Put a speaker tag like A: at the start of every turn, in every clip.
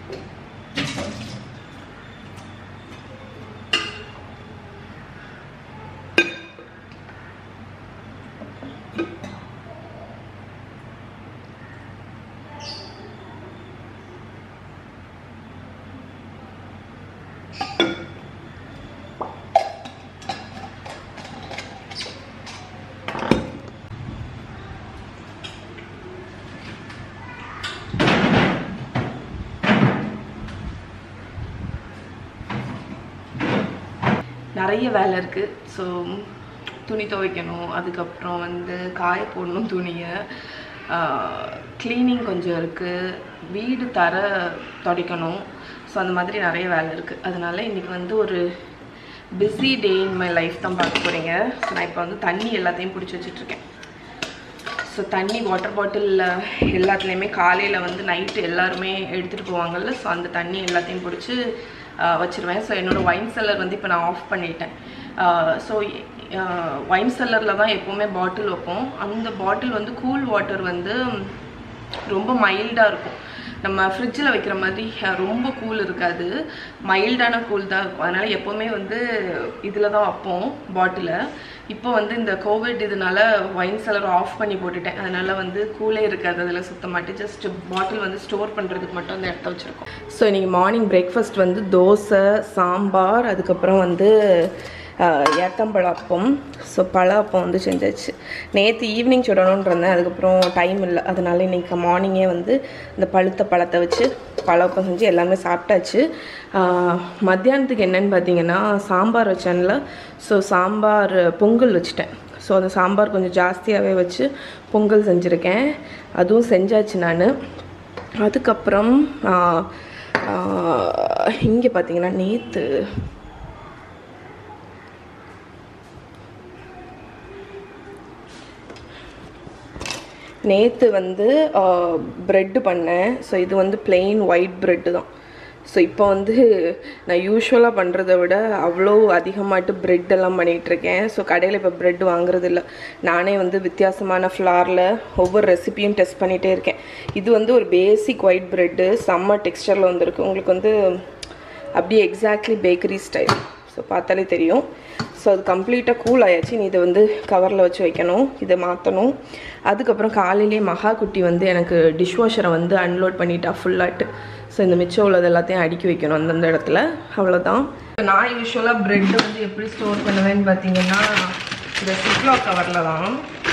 A: நிறைய வேலை இருக்குது ஸோ துணி துவைக்கணும் அதுக்கப்புறம் வந்து காய போடணும் துணியை க்ளீனிங் கொஞ்சம் இருக்குது வீடு தர துடைக்கணும் ஸோ அந்த மாதிரி நிறைய வேலை இருக்குது அதனால இன்றைக்கி வந்து ஒரு busy day in my life தான் பார்க்க போகிறீங்க ஸோ நான் இப்போ வந்து தண்ணி எல்லாத்தையும் பிடிச்சி வச்சிட்ருக்கேன் ஸோ தண்ணி வாட்டர் பாட்டிலில் எல்லாத்துலேயுமே காலையில் வந்து நைட்டு எல்லாருமே எடுத்துகிட்டு போவாங்கல்ல ஸோ அந்த தண்ணி எல்லாத்தையும் பிடிச்சி வச்சுருவேன் ஸோ என்னோடய ஒயின் செல்லர் வந்து இப்போ நான் ஆஃப் பண்ணிட்டேன் ஸோ ஒயின் செல்லரில் தான் எப்போவுமே பாட்டில் வைப்போம் அந்த பாட்டில் வந்து கூல் வாட்டர் வந்து ரொம்ப மைல்டாக இருக்கும் நம்ம ஃப்ரிட்ஜில் வைக்கிற மாதிரி அஹ், ரொம்ப கூல் இருக்காது மைல்டான கூல் தான் இருக்கும் அதனால் எப்போவுமே வந்து இதில் தான் வைப்போம் பாட்டிலை இப்போ வந்து இந்த கோவிட் இதனால ஒயின் செலர் ஆஃப் பண்ணி போட்டுட்டேன் அதனால வந்து கூலே இருக்காது அதில் சுத்தமாட்டு ஜஸ்ட் பாட்டில் வந்து ஸ்டோர் பண்ணுறதுக்கு மட்டும் அந்த இடத்த வச்சுருக்கோம் ஸோ இன்றைக்கி மார்னிங் பிரேக்ஃபாஸ்ட் வந்து தோசை சாம்பார் அதுக்கப்புறம் வந்து ஏத்தம்பழப்பம் ஸோ பழ அப்பம் வந்து செஞ்சாச்சு நேற்று ஈவினிங் சுடணும்னு இருந்தேன் அதுக்கப்புறம் டைம் இல்லை அதனால இன்றைக்கி மார்னிங்கே வந்து இந்த பழுத்த பழத்தை வச்சு பழப்பம் செஞ்சு எல்லாமே சாப்பிட்டாச்சு ஆஹ், மத்தியானத்துக்கு என்னன்னு பார்த்தீங்கன்னா சாம்பார் வச்சேன்ல ஸோ சாம்பார் பொங்கல் வச்சுட்டேன் ஸோ அந்த சாம்பார் கொஞ்சம் ஜாஸ்தியாகவே வச்சு பொங்கல் செஞ்சுருக்கேன் அதுவும் செஞ்சாச்சு நான் அதுக்கப்புறம் இங்கே பார்த்தீங்கன்னா நேற்று நேற்று வந்து ப்ரெட்டு பண்ணேன் ஸோ இது வந்து plain ஒயிட் ப்ரெட்டு தான் ஸோ இப்போ வந்து நான் யூஸ்வலாக பண்ணுறத விட அவ்வளோ அதிகமாட்டு பிரெட் எல்லாம் பண்ணிகிட்டு இருக்கேன் ஸோ கடையில் இப்போ பிரெட் வாங்குறது இல்லை நானே வந்து வித்தியாசமான ஃப்ளாரில் ஒவ்வொரு ரெசிபியும் டெஸ்ட் பண்ணிகிட்டே இருக்கேன் இது வந்து ஒரு பேசிக் ஒயிட் ப்ரெட்டு செம்ம டெக்ஸ்டரில் வந்திருக்கு உங்களுக்கு வந்து அப்படியே எக்ஸாக்ட்லி பேக்கரி ஸ்டைல் ஸோ பார்த்தாலே தெரியும் ஸோ அது கம்ப்ளீட்டாக கூல் ஆயாச்சு நீ இதை வந்து கவரில் வச்சு வைக்கணும் இதை மாற்றணும் அதுக்கப்புறம் காலையிலேயே மகா குட்டி வந்து எனக்கு டிஷ்வாஷரை வந்து அன்லோட் பண்ணிட்டா ஃபுல்லாட்டு ஸோ இந்த மிச்சம் உள்ளது எல்லாத்தையும் அடுக்கி வைக்கணும் அந்தந்த இடத்துல அவ்வளோதான் நான் யூஸ்வலாக ப்ரெட் வந்து எப்படி ஸ்டோர் பண்ணுவேன்னு பார்த்தீங்கன்னா இந்த சிப்லா கவரில் தான்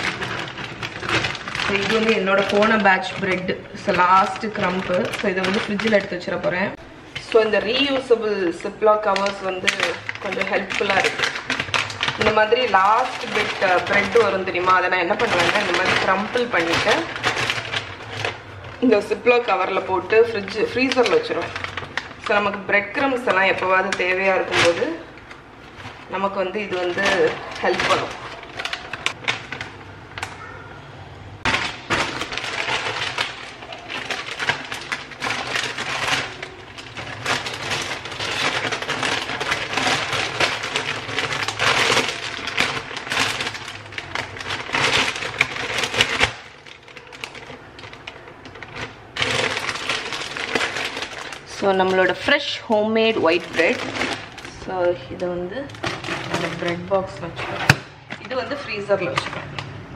A: ஸோ இது வந்து என்னோட போன batch bread so last crumb so இதை வந்து ஃப்ரிட்ஜில் எடுத்து வச்சிட போகிறேன் ஸோ இந்த ரீயூசபிள் சிப்லா கவர்ஸ் வந்து கொஞ்சம் ஹெல்ப்ஃபுல்லாக இருக்குது இந்த மாதிரி லாஸ்ட் பிட் பிரெட் வரும் தெரியுமா அதை நான் என்ன பண்ணுவேன்னா இந்த மாதிரி க்ரம்பிள் பண்ணிவிட்டு இந்த சிப்லோ கவரில் போட்டு ஃப்ரிட்ஜ் ஃப்ரீசரில் வச்சுருவேன் ஸோ நமக்கு பிரெட் க்ரம்ஸ் எல்லாம் எப்போவாது தேவையாக இருக்கும்போது நமக்கு வந்து இது வந்து ஹெல்ப் பண்ணும் ஸோ நம்மளோட fresh homemade white bread so இதை வந்து அந்த பிரெட் பாக்ஸ் வச்சுக்கிறேன் இது வந்து ஃப்ரீசரில் வச்சுக்கிறேன்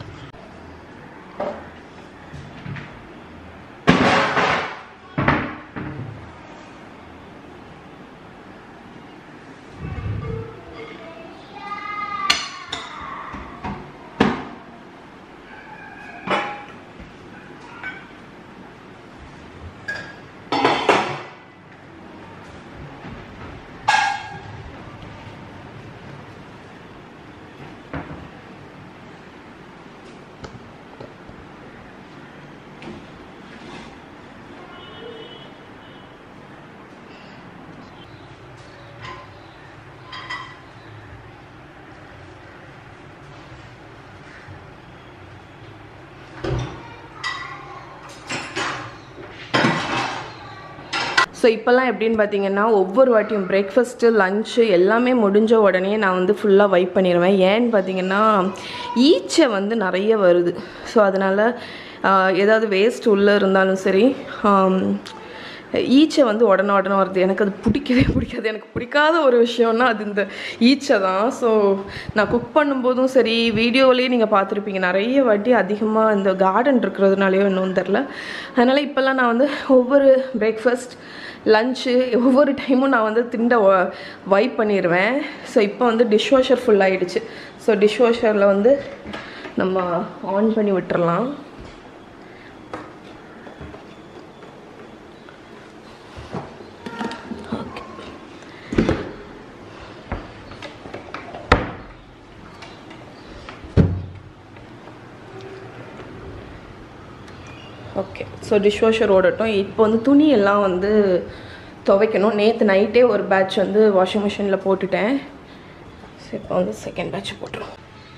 A: ஸோ இப்போல்லாம் எப்படின்னு பார்த்தீங்கன்னா ஒவ்வொரு வாட்டியும் பிரேக்ஃபாஸ்ட்டு லஞ்சு எல்லாமே முடிஞ்ச உடனே நான் வந்து ஃபுல்லாக வைப் பண்ணிடுவேன் ஏன்னு பார்த்தீங்கன்னா ஈச்சை வந்து நிறைய வருது ஸோ அதனால் ஆஹ், ஏதாவது வேஸ்ட் உள்ளே இருந்தாலும் சரி ஆம், ஈச்சை வந்து உடனே உடனே வருது எனக்கு அது பிடிக்கவே பிடிக்காது எனக்கு பிடிக்காத ஒரு விஷயம்னா அது இந்த ஈச்சை தான் ஸோ நான் குக் பண்ணும்போதும் சரி வீடியோலேயே நீங்கள் பார்த்துருப்பீங்க நிறைய வாட்டி அதிகமாக இந்த கார்டன் இருக்கிறதுனாலையோ இன்னும் தெரில அதனால் இப்போல்லாம் நான் வந்து ஒவ்வொரு பிரேக்ஃபாஸ்ட் லஞ்சு ஒவ்வொரு டைமும் நான் வந்து திண்டை வைப் பண்ணிடுவேன் ஸோ இப்போ வந்து டிஷ் வாஷர் ஃபுல் ஆகிடுச்சு ஸோ டிஷ் வாஷரில் வந்து நம்ம ஆன் பண்ணி விட்டுறலாம் okay okay so dishwasher ஓடட்டும் இப்போ வந்து துணி எல்லாம் வந்து துவைக்கணும் நேற்று நைட்டே ஒரு பேட்ச் வந்து வாஷிங் மிஷினில் போட்டுட்டேன் ஸோ இப்போ வந்து செகண்ட் பேட்ச் போட்டுருவோம்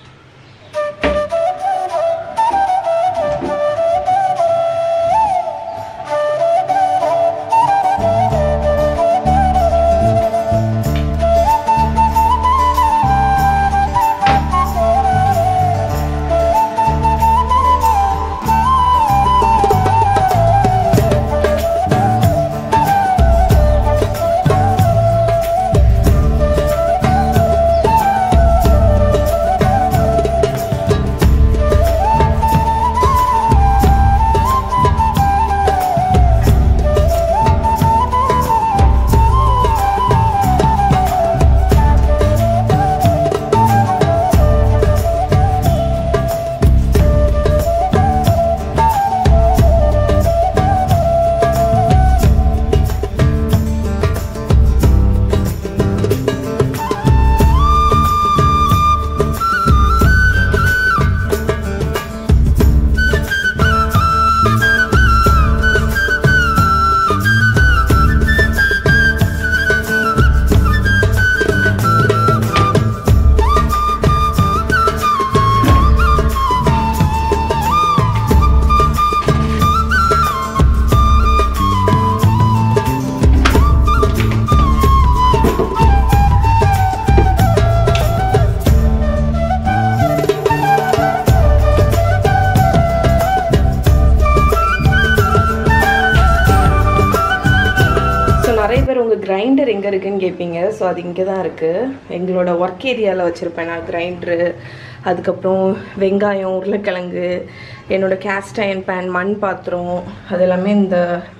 A: ஸோ நிறைய பேர் உங்கள் கிரைண்டர் எங்கே இருக்குன்னு கேட்பீங்க ஸோ அது இங்கே தான் இருக்குது எங்களோட ஒர்க் ஏரியாவில் வச்சுருப்பேன் நான் கிரைண்டரு அதுக்கப்புறம் வெங்காயம் உருளைக்கிழங்கு என்னோட கேஸ்ட் அயன் பேன் மண் பாத்திரம் அது எல்லாமே இந்த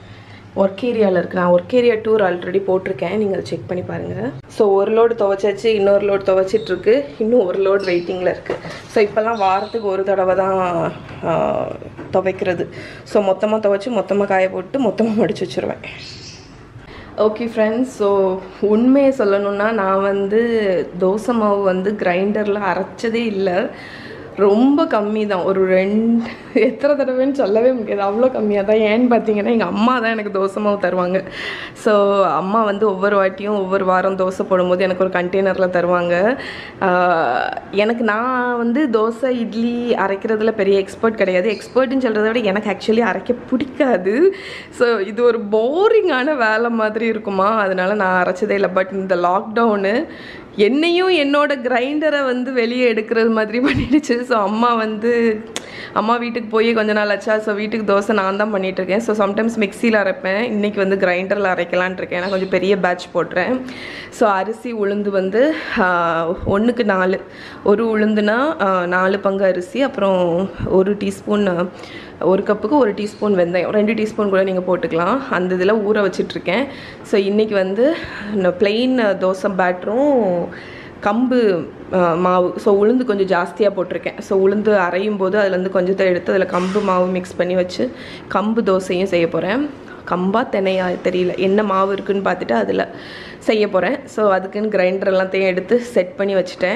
A: ஒர்க் ஏரியாவில் இருக்குது நான் ஒர்க் ஏரியா டூர் ஆல்ரெடி போட்டிருக்கேன் நீங்கள் அதை செக் பண்ணி பாருங்கள் ஸோ ஒரு லோடு துவைச்சாச்சு இன்னொரு லோடு துவைச்சிட்ருக்கு இன்னும் ஒரு லோடு வெயிட்டிங்கில் இருக்குது ஸோ இப்போல்லாம் வாரத்துக்கு ஒரு தடவை தான் ஆ, துவைக்கிறது ஸோ மொத்தமாக துவைச்சி மொத்தமாக காய போட்டு மொத்தமாக மடிச்சு வச்சுருவேன் ஓகே ஃப்ரெண்ட்ஸ் ஸோ உண்மையை சொல்லணும்னா நான் வந்து தோசை மாவு வந்து கிரைண்டரில் அரைச்சதே இல்லை ரொம்ப கம்மி தான் ஒரு ரெண்டு எத்தனை தடவைன்னு சொல்லவே முடியாது அவ்வளோ கம்மியாக தான் ஏன்னு பார்த்தீங்கன்னா எங்கள் அம்மா தான் எனக்கு தோசை மாவு தருவாங்க ஸோ அம்மா வந்து ஒவ்வொரு வாட்டியும் ஒவ்வொரு வாரம் தோசை போடும்போது எனக்கு ஒரு கண்டெய்னரில் தருவாங்க ஆஹ் எனக்கு நான் வந்து தோசை இட்லி அரைக்கிறதுல பெரிய எக்ஸ்பர்ட் கிடையாது எக்ஸ்பர்ட்னு சொல்கிறத விட எனக்கு ஆக்சுவலி அரைக்க பிடிக்காது ஸோ இது ஒரு போரிங்கான வேலை மாதிரி இருக்குமா அதனால நான் அரைச்சதே இல்லை பட் இந்த லாக்டவுனு என்னையும் என்னோட கிரைண்டரை வந்து வெளியே எடுக்கிறது மாதிரி பண்ணிடுச்சு ஸோ அம்மா வந்து அம்மா வீட்டுக்கு போய் கொஞ்ச நாள் ஆச்சா ஸோ வீட்டுக்கு தோசை நான் தான் பண்ணிட்டு இருக்கேன் ஸோ சம்டைம்ஸ் மிக்சியில் அரைப்பேன் இன்னைக்கு வந்து கிரைண்டரில் அரைக்கலான் இருக்கேன் நான் கொஞ்சம் பெரிய பேட்ச் போட்டுறேன் ஸோ அரிசி உளுந்து வந்து ஒன்றுக்கு நாலு ஒரு உளுந்துனா ஆஹ், நாலு பங்கு அரிசி அப்புறம் ஒரு டீஸ்பூன் ஒரு கப்புக்கு ஒரு டீஸ்பூன் வெந்தயம் ரெண்டு டீஸ்பூன் கூட நீங்கள் போட்டுக்கலாம் அந்த இதில் ஊற வச்சிட்ருக்கேன் ஸோ இன்றைக்கி வந்து பிளெயின் தோசை பேட்டரும் கம்பு அஹ், மாவு ஸோ உளுந்து கொஞ்சம் ஜாஸ்தியாக போட்டிருக்கேன் ஸோ உளுந்து அரையும் போது அதுலேருந்து கொஞ்சத்தை எடுத்து அதில் கம்பு மாவு மிக்ஸ் பண்ணி வச்சு கம்பு தோசையும் செய்ய போகிறேன் கம்பா தெனையா தெரியல என்ன மாவு இருக்குன்னு பார்த்துட்டு அதில் செய்ய போகிறேன் ஸோ அதுக்குன்னு கிரைண்டர் எல்லாத்தையும் எடுத்து செட் பண்ணி வச்சுட்டேன்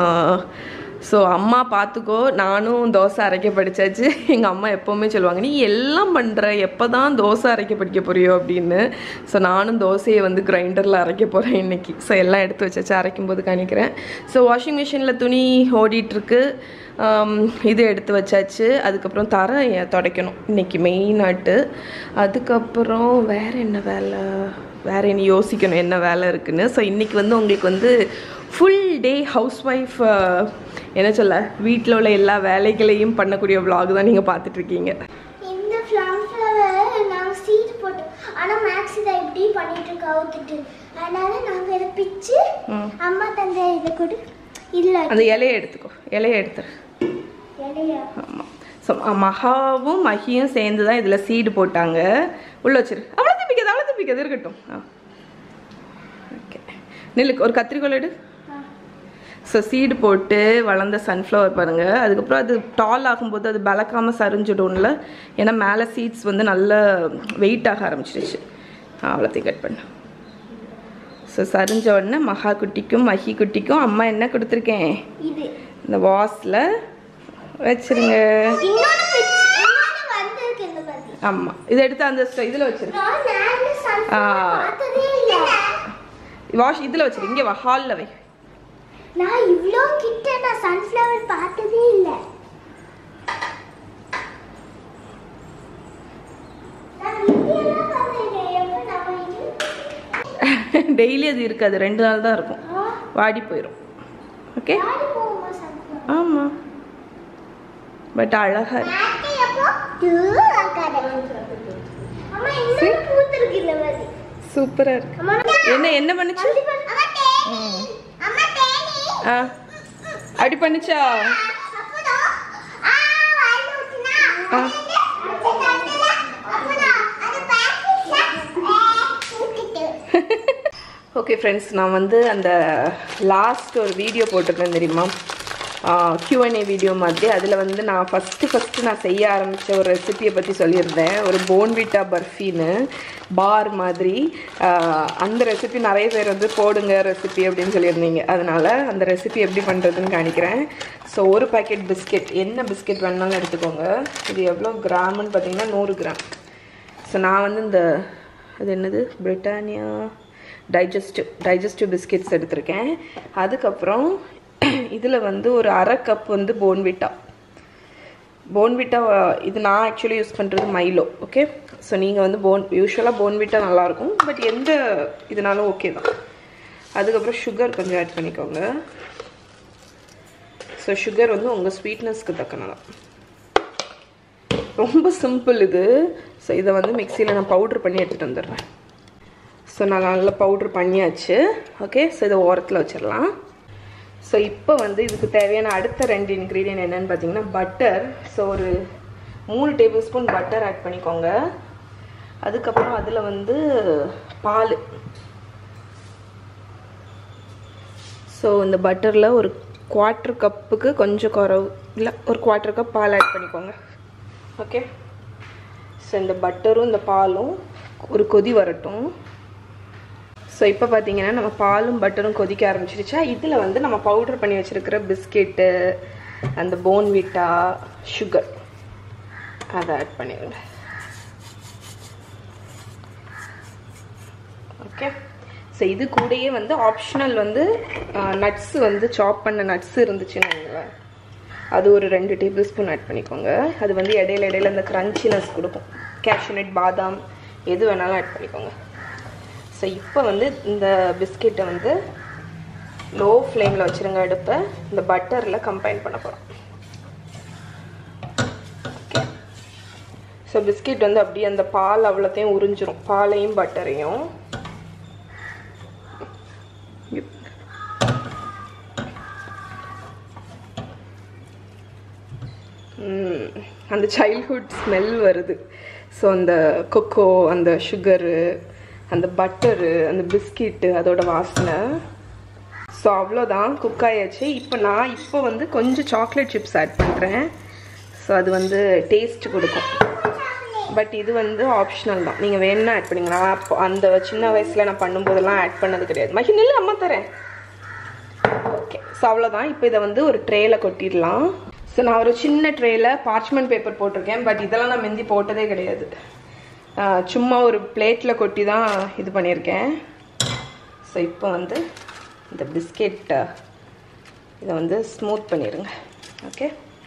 A: ஸோ அம்மா பார்த்துக்கோ நானும் தோசை அரைக்க படித்தாச்சு எங்கள் அம்மா எப்போவுமே சொல்லுவாங்க நீ எல்லாம் பண்ணுற எப்போ தான் தோசை அரைக்க படிக்க போறியோ அப்படின்னு ஸோ நானும் தோசையை வந்து கிரைண்டரில் அரைக்க போகிறேன் இன்னைக்கு ஸோ எல்லாம் எடுத்து வச்சாச்சு அரைக்கும் போது காணிக்கிறேன் ஸோ வாஷிங் மிஷினில் துணி ஓடிட்டுருக்கு இது எடுத்து வச்சாச்சு அதுக்கப்புறம் தரை துடைக்கணும் இன்னைக்கு மெயின் ஆட்டு அதுக்கப்புறம் வேறு என்ன வேலை வேறு என்ன யோசிக்கணும் என்ன வேலை இருக்குன்னு ஸோ இன்றைக்கி வந்து உங்களுக்கு வந்து ஃபுல் டே ஹவுஸ் ஒய்ஃப் என்ன சொல்ல வீட்டில் உள்ள எல்லா வேலைகளையும் பண்ணக்கூடிய vlog தான் நீங்கள் பார்த்துட்ருக்கீங்க
B: இந்த ஃப்ளவர் நாங்கள் சீட் போட்டோம் ஆனால் ஆனா மேக்ஸ் இதை இப்படி பண்ணிட்டு இருக்கா ஊத்துட்டு அதனால நாங்க இதை பிச்சு
A: ம்.
B: அம்மா தந்த இதை கொடு இல்ல
A: அந்த இலையை எடுத்துக்கோ இலையை எடுத்துரு
B: இலையா
A: ஆமாம் ஸோ மகாவும் மகியும் சேர்ந்து தான் இதில் சீடு போட்டாங்க உள்ள வச்சிரு அவ்வளோ தப்பிக்காது அவ்வளோ தப்பிக்காது இருக்கட்டும் ஆ ஓகே நெல்லுக்கு ஒரு கத்திரிக்கோல் எடு ஸோ சீடு போட்டு வளர்ந்த சன்ஃப்ளவர் பாருங்கள் அதுக்கப்புறம் அது டால் ஆகும்போது அது பலக்காமல் சரிஞ்சிடும்ல ஏன்னா மேலே சீட்ஸ் வந்து நல்ல வெயிட் ஆக ஆரம்பிச்சிருச்சு அவ்வளோத்தையும் கட் பண்ணு ஸோ சரிஞ்ச உடனே மகா குட்டிக்கும் மஹி குட்டிக்கும் அம்மா என்ன கொடுத்துருக்கேன்
B: இது
A: இந்த வாஸில் வச்சிருங்க
B: இன்னொரு பிச்சு இன்னொரு வந்திருக்கு இந்த மாதிரி
A: ஆமாம் இதை எடுத்து அந்த இதில் வச்சிரு
B: நான் நேர்ல sunflower
A: ஆ.
B: பார்த்ததே இல்ல
A: வாஷ் இதில் வச்சிரு இங்கே வா ஹாலில் வை
B: நான் இவ்ளோ கிட்ட நான் சன்ஃப்ளவர் பார்த்ததே இல்ல நான் வீடியோல பார்த்தேன் எப்ப நான் இது
A: டெய்லி அது இருக்காது ரெண்டு நாள் தான் இருக்கும்
B: ஆ,
A: வாடி போயிடும் ஓகே
B: யாரு போகுமா sunflower?
A: ஆமாம் பட் அழகாக இருக்கு
B: நாட்டை எப்போ? தூ, அக்காத. அம்மா, இன்னொரு பூத்திருக்கு இந்த மாதிரி.
A: சூப்பராக இருக்கு
B: அம்மா,
A: என்ன என்ன பண்ணுச்சு
B: அம்மா, தேனி. அம்மா, தேனி.
A: ஆ அப்படி பண்ணுச்சா
B: அப்பதான், ஆ, வாயில ஊத்துனா.
A: ஆ.
B: அது தட்டுல, அப்பதான், அது பாக்கெட்ல, ஏ, ஊத்திட்டு.
A: ஓகே ஃப்ரெண்ட்ஸ் நான் வந்து அந்த லாஸ்ட் ஒரு வீடியோ போட்டிருந்தேன் தெரியுமா Q&A வீடியோ மாதிரி அதில் வந்து நான் ஃபஸ்ட்டு ஃபஸ்ட்டு நான் செய்ய ஆரம்பித்த ஒரு ரெசிபியை பற்றி சொல்லியிருந்தேன் ஒரு போன்விட்டா பர்ஃபின்னு பார் மாதிரி ஆஹ், அந்த ரெசிபி நிறைய பேர் வந்து போடுங்க ரெசிபி அப்படின்னு சொல்லியிருந்தீங்க அதனால் அந்த ரெசிபி எப்படி பண்ணுறதுன்னு காணிக்கிறேன் ஸோ ஒரு பாக்கெட் பிஸ்கெட் என்ன பிஸ்கெட் வேணாலும் எடுத்துக்கோங்க இது எவ்வளோ கிராம்னு பார்த்தீங்கன்னா நூறு கிராம் ஸோ நான் வந்து இந்த அது என்னது பிரிட்டானியா டைஜஸ்டிவ் டைஜஸ்டிவ் பிஸ்கெட்ஸ் எடுத்திருக்கேன் அதுக்கப்புறம் இதில் வந்து ஒரு அரை கப் வந்து போன்விட்டா போன்விட்டா இது நான் ஆக்சுவலி யூஸ் பண்ணுறது மைலோ ஓகே ஸோ நீங்கள் வந்து போன் யூஸ்வலாக போன்விட்டா நல்லாயிருக்கும் பட் எந்த இதனாலும் ஓகே தான் அதுக்கப்புறம் சுகர் கொஞ்சம் ஆட் பண்ணிக்கோங்க ஸோ சுகர் வந்து உங்கள் ஸ்வீட்னஸ்க்கு தக்கனதான் ரொம்ப சிம்பிள் இது ஸோ இதை வந்து மிக்சியில் நான் பவுட்ரு பண்ணி எடுத்துகிட்டு வந்துடுறேன் ஸோ நான் நல்லா பவுட்ரு பண்ணியாச்சு ஓகே ஸோ இதை ஓரத்தில் வச்சிடலாம் ஸோ இப்போ வந்து இதுக்கு தேவையான அடுத்த ரெண்டு இன்க்ரீடியன்ட் என்னென்னு பார்த்தீங்கன்னா பட்டர் ஸோ ஒரு மூணு டேபிள் ஸ்பூன் பட்டர் ஆட் பண்ணிக்கோங்க அதுக்கப்புறம் அதில் வந்து பால் ஸோ இந்த பட்டரில் ஒரு குவார்ட்டர் கப்புக்கு கொஞ்சம் குறவு இல்லை ஒரு குவார்ட்டர் கப் பால் ஆட் பண்ணிக்கோங்க ஓகே ஸோ இந்த பட்டரும் இந்த பாலும் ஒரு கொதி வரட்டும் ஸோ இப்போ பார்த்தீங்கன்னா நம்ம பாலும் பட்டரும் கொதிக்க ஆரம்பிச்சிருச்சா இதில் வந்து நம்ம பவுடர் பண்ணி வச்சுருக்கிற பிஸ்கெட்டு அந்த போன்விட்டா சுகர் அதை ஆட் பண்ணிடுங்க ஓகே ஸோ இது கூடயே வந்து ஆப்ஷனல் வந்து நட்ஸ் வந்து சாப் பண்ண நட்ஸ் இருந்துச்சுன்னு வைங்களேன். அது ஒரு ரெண்டு டேபிள் ஸ்பூன் ஆட் பண்ணிக்கோங்க அது வந்து இடையில இடையில அந்த க்ரன்ச்சினஸ் கொடுக்கும் கேஷ்யூநட் பாதாம் எது வேணாலும் ஆட் பண்ணிக்கோங்க ஸோ இப்போ வந்து இந்த பிஸ்கெட்டை வந்து லோ ஃப்ளேமில் வச்சுருங்க அடுப்பை இந்த பட்டரில் கம்பைன் பண்ண போகிறோம் ஓகே ஸோ பிஸ்கெட் வந்து அப்படியே அந்த பால் அவ்வளோத்தையும் உறிஞ்சிரும் பாலையும் பட்டரையும் ம், அந்த சைல்ட்ஹுட் ஸ்மெல் வருது ஸோ அந்த கொக்கோ அந்த சுகரு அந்த பட்டரு அந்த பிஸ்கெட்டு அதோட வாசனை ஸோ அவ்வளோதான் குக் ஆயாச்சு இப்போ நான் இப்போ வந்து கொஞ்சம் சாக்லேட் சிப்ஸ் ஆட் பண்ணுறேன் ஸோ அது வந்து டேஸ்ட் கொடுக்கும் பட் இது வந்து ஆப்ஷனல் தான் நீங்கள் வேணும்னா ஆட் பண்ணிங்க நான் அப்போ அந்த சின்ன வயசில் நான் பண்ணும்போதெல்லாம் ஆட் பண்ணது கிடையாது மகி நில்லு அம்மா தரேன் ஓகே ஸோ அவ்வளோதான் இப்போ இதை வந்து ஒரு ட்ரேயில் கொட்டிடலாம் ஸோ நான் ஒரு சின்ன ட்ரேயில் பார்ச்மெண்ட் பேப்பர் போட்டிருக்கேன் பட் இதெல்லாம் நான் மெந்தி போட்டதே கிடையாது ஆஹ் சும்மா ஒரு பிளேட்டில் கொட்டி தான் இது பண்ணியிருக்கேன் ஸோ இப்போ வந்து இந்த பிஸ்கெட் இதை வந்து ஸ்மூத் பண்ணிடுங்க ஓகே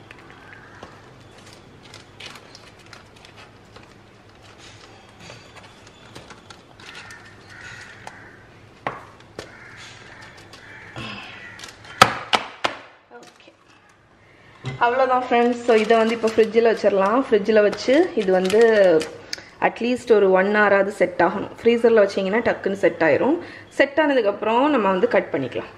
A: ஓகே அவ்வளோதான் ஃப்ரெண்ட்ஸ் ஸோ இதை வந்து இப்போ ஃப்ரிட்ஜில் வச்சிடலாம் ஃப்ரிட்ஜில் வச்சு இது வந்து அட்லீஸ்ட் ஒரு ஒன் ஹவராவது செட் ஆகணும் ஃப்ரீசரில் வச்சிங்கன்னா டக்குன்னு செட் ஆயிரும் செட் ஆனதுக்கப்புறம் நம்ம வந்து கட் பண்ணிக்கலாம்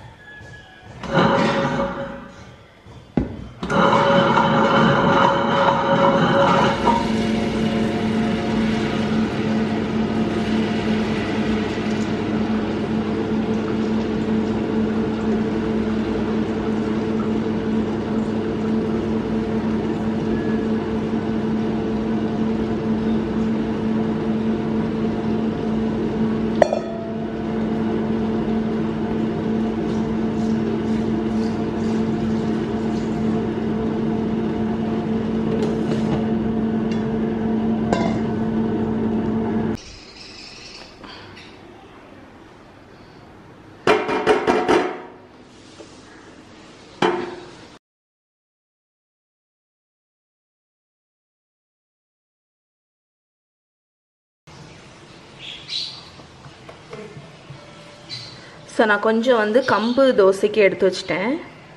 A: ஸோ நான் கொஞ்சம் வந்து கம்பு தோசைக்கு எடுத்து வச்சிட்டேன்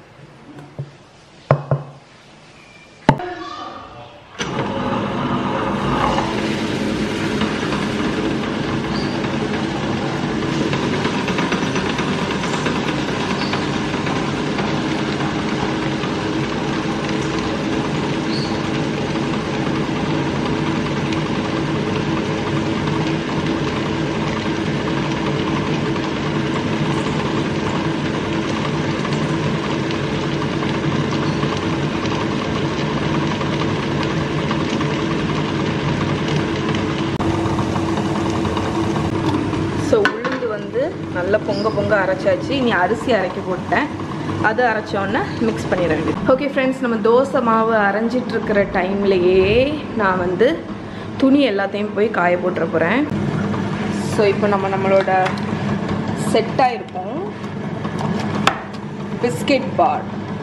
A: ஸோ உளுந்து வந்து நல்லா பொங்க பொங்க அரைச்சாச்சு இனி அரிசி அரைக்க போட்டேன் அது அரைச்சோன்னே மிக்ஸ் பண்ணிட வேண்டியது ஓகே ஃப்ரெண்ட்ஸ் நம்ம தோசை மாவு அரைஞ்சிட்டு இருக்கிற டைம்லையே நான் வந்து துணி எல்லாத்தையும் போய் காய போட்டுற போகிறேன் ஸோ இப்போ நம்ம நம்மளோட செட்டாக இருக்கும் பிஸ்கெட் பார்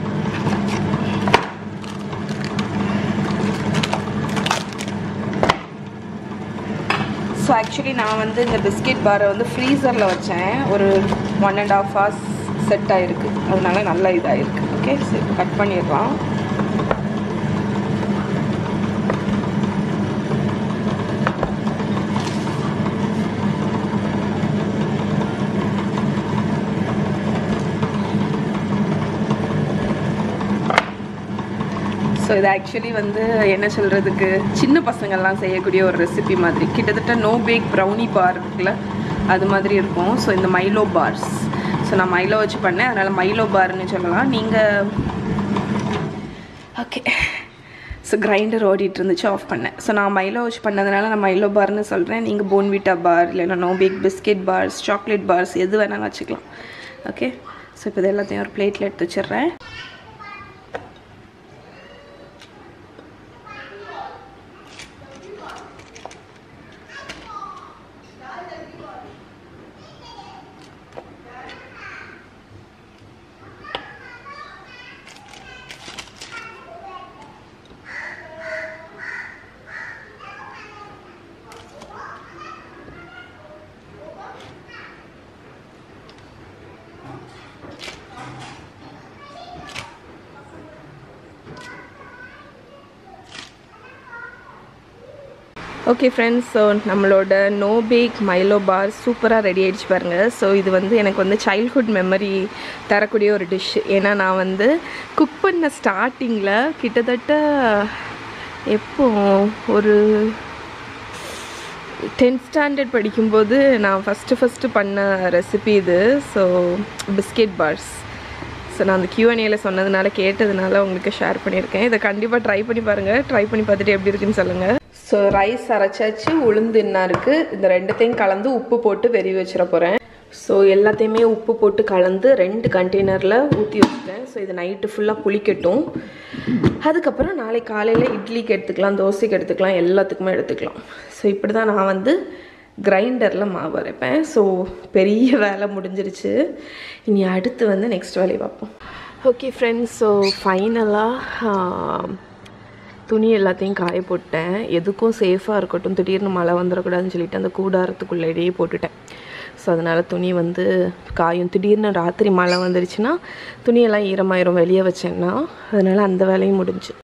A: ஸோ ஆக்சுவலி நான் வந்து இந்த பிஸ்கெட் பாரை வந்து ஃப்ரீசரில் வச்சேன் ஒரு one and half hours set ஆகிருக்கு அதனால நல்லா இதாகிருக்கு ஓகே சரி கட் பண்ணிடலாம் ஸோ இது ஆக்சுவலி வந்து என்ன சொல்கிறதுக்கு சின்ன பசங்கள்லாம் செய்யக்கூடிய ஒரு ரெசிபி மாதிரி கிட்டத்தட்ட நோ பேக் ப்ரௌனி பார் இருக்குல்ல அது மாதிரி இருக்கும் ஸோ இந்த மைலோ பார்ஸ் ஸோ நான் மைலோ வச்சு பண்ணேன் அதனால் மைலோ பார்னு சொல்லலாம் நீங்கள் ஓகே ஸோ கிரைண்டர் ஓடிட்டு இருந்துச்சு ஆஃப் பண்ணேன் ஸோ நான் மைலோ வச்சு பண்ணதுனால நான் மைலோ பார்னு சொல்கிறேன் நீங்கள் போன்விட்டா பார் இல்லைன்னா no bake biscuit bars chocolate bars எது வேணாலும் வச்சுக்கலாம் ஓகே ஸோ இப்போ இது எல்லாத்தையும் ஒரு பிளேட்டில் எடுத்து வச்சிடுறேன் ஓகே ஃப்ரெண்ட்ஸ் ஸோ நம்மளோட நோ பேக் மைலோ பார் சூப்பராக ரெடி ஆயிடுச்சு பாருங்கள் ஸோ இது வந்து எனக்கு வந்து சைல்ட்ஹுட் மெமரி தரக்கூடிய ஒரு டிஷ் ஏன்னா நான் வந்து குக் பண்ண ஸ்டார்டிங்கில் கிட்டத்தட்ட எப்போ ஒரு டென்த் ஸ்டாண்டர்ட் படிக்கும்போது நான் ஃபஸ்ட்டு ஃபஸ்ட்டு பண்ண ரெசிபி இது ஸோ பிஸ்கெட் பார்ஸ் ஸோ நான் அந்த Q&A-ல சொன்னதுனால கேட்டதுனால உங்களுக்கு ஷேர் பண்ணியிருக்கேன் இதை கண்டிப்பாக ட்ரை பண்ணி பாருங்கள் ட்ரை பண்ணி பார்த்துட்டு எப்படி இருக்குன்னு சொல்லுங்கள் ஸோ ரைஸ் அரைச்சாச்சு உளுந்து என்ன இருக்குது இந்த ரெண்டுத்தையும் கலந்து உப்பு போட்டு வெறி வச்சிட போகிறேன் ஸோ எல்லாத்தையுமே உப்பு போட்டு கலந்து ரெண்டு கண்டெய்னரில் ஊற்றி வச்சுட்டேன் ஸோ இது நைட்டு ஃபுல்லாக புளிக்கட்டும் அதுக்கப்புறம் நாளைக்கு காலையில் இட்லிக்கு எடுத்துக்கலாம் தோசைக்கு எடுத்துக்கலாம் எல்லாத்துக்குமே எடுத்துக்கலாம் ஸோ இப்படி தான் நான் வந்து கிரைண்டரில் மாவு அரைப்பேன் ஸோ பெரிய வேலை முடிஞ்சிருச்சு இனி அடுத்து வந்து நெக்ஸ்ட் வேலையை பார்ப்போம் ஓகே ஃப்ரெண்ட்ஸ் ஸோ ஃபைனலாக துணி எல்லாத்தையும் காய போட்டேன் எதுக்கும் சேஃபாக இருக்கட்டும் திடீர்னு மழை வந்துடக்கூடாதுன்னு சொல்லிட்டு அந்த கூடாரத்துக்குள்ளேயே போட்டுட்டேன் ஸோ அதனால் துணி வந்து காயும் திடீர்னு ராத்திரி மழை வந்துருச்சுன்னா துணியெல்லாம் ஈரமாயிரும் வெளியே வச்சேன்னா அதனால் அந்த வேலையும் முடிஞ்சு